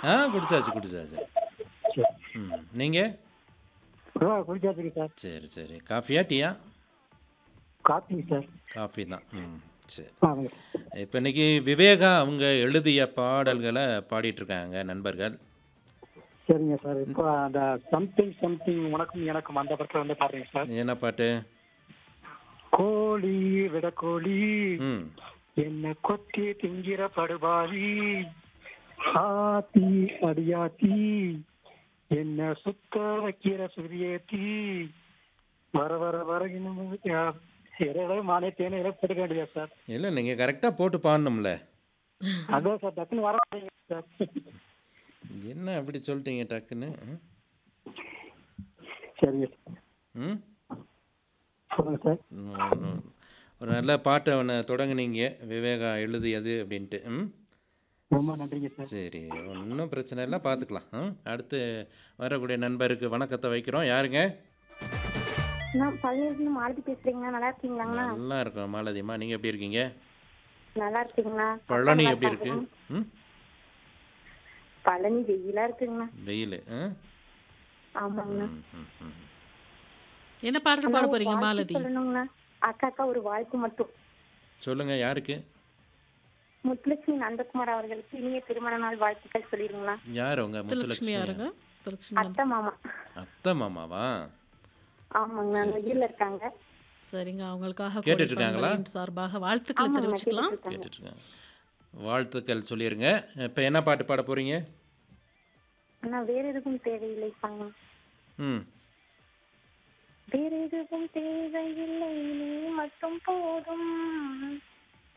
ஆ குடிச்சாச்சு குடிச்சாச்சு சரி ம் நீங்கள் ஆ குடிச்சாச்சுங்க சார் சரி சரி காஃபியா டீயா காப்பிங்க சார் காஃபி தான் ம் சரி ஆமாங்க இப்போ இன்னைக்கு விவேகா அவங்க எழுதிய பாடல்களை பாடிட்டு இருக்காங்க நண்பர்கள் சரிங்க சார் இப்போ அந்த சம்திங் சம்திங் உனக்கும் எனக்கும் அந்த படத்துல வந்து பாருங்க சார் என்ன பாட்டு கோழி விட கோழி ம் என்ன கொத்தி திங்கிற படுபாவி ஆத்தி அடியாத்தி என்ன சுத்த வைக்கிற சூரியத்தி வர வர வர இன்னும் இரவு மாலை தேனை இழப்பெடுக்க வேண்டியதா சார் இல்லை நீங்கள் கரெக்டாக போட்டு பாடணும்ல அதான் சார் டக்குன்னு வர மாட்டேங்குது சார் என்ன அப்படி சொல்லிட்டீங்க டக்குன்னு ம்? சரிங்க சார் ம் சொல்லுங்க சார் ம், ஒரு நல்ல பாட்டை அவனை தொடங்குனீங்க விவேகா எழுதியது அப்படின்ட்டு ம் ரொம்ப நன்றிங்க சார் சரி ஒன்றும் பிரச்சனை இல்லை பார்த்துக்கலாம் ம் அடுத்து வரக்கூடிய நண்பருக்கு வணக்கத்தை வைக்கிறோம் யாருங்க நான் பழனியிலிருந்து மாலதி பேசுறீங்களா நல்லா இருக்கீங்களாங்கண்ணா நல்லா இருக்கோம் மாலதிமா நீங்கள் எப்படி இருக்கீங்க நல்லா இருக்கீங்களா பழனி நல்லா எப்படி இருக்கு இருக்காங்களா? ம் பழனி வெயிலா இருக்குங்கண்ணா வெயில் ம் ஆமாங்கண்ணா ம், ம், ம். என்ன பாடல் பாட அண்ணா, ஒரு போறீங்க வாழ்த்து மாலதி சொல்லணுங்கண்ணா அக்கா அக்கா ஒரு வாழ்த்து மட்டும் சொல்லுங்க யாருக்கு முத்துலட்சுமி நந்தகுமார் அவர்களுக்கு இனிய திருமண நாள் வாழ்த்துக்கள் சொல்லிருங்களா யார் உங்க முத்துலட்சுமி முத்துலட்சுமி யாருங்க முத்துலட்சுமி அத்தை மாமா அத்தை மாமாவா ஆமாங்கண்ணா வெயில்ல இருக்காங்க சரிங்க அவங்களுக்காக கேட்டுட்டு கோடை இருக்காங்களா? பண்பலையின் சார்பாக வாழ்த்துக்களை ஆமாங்கண்ணா தெரிவிச்சுக்கலாம் கேட்டுட்டு இருக்காங்க. கேட்டுட்டு இருக்கேன் வாழ்த்துக்கள் சொல்லிருங்க இப்போ என்ன பாட்டு பாட போறீங்க அண்ணா வேற எதுவும் தேவையில்லை பாங்க ம் வேற எதுவும் தேவையில்லை நீ மட்டும் போதும்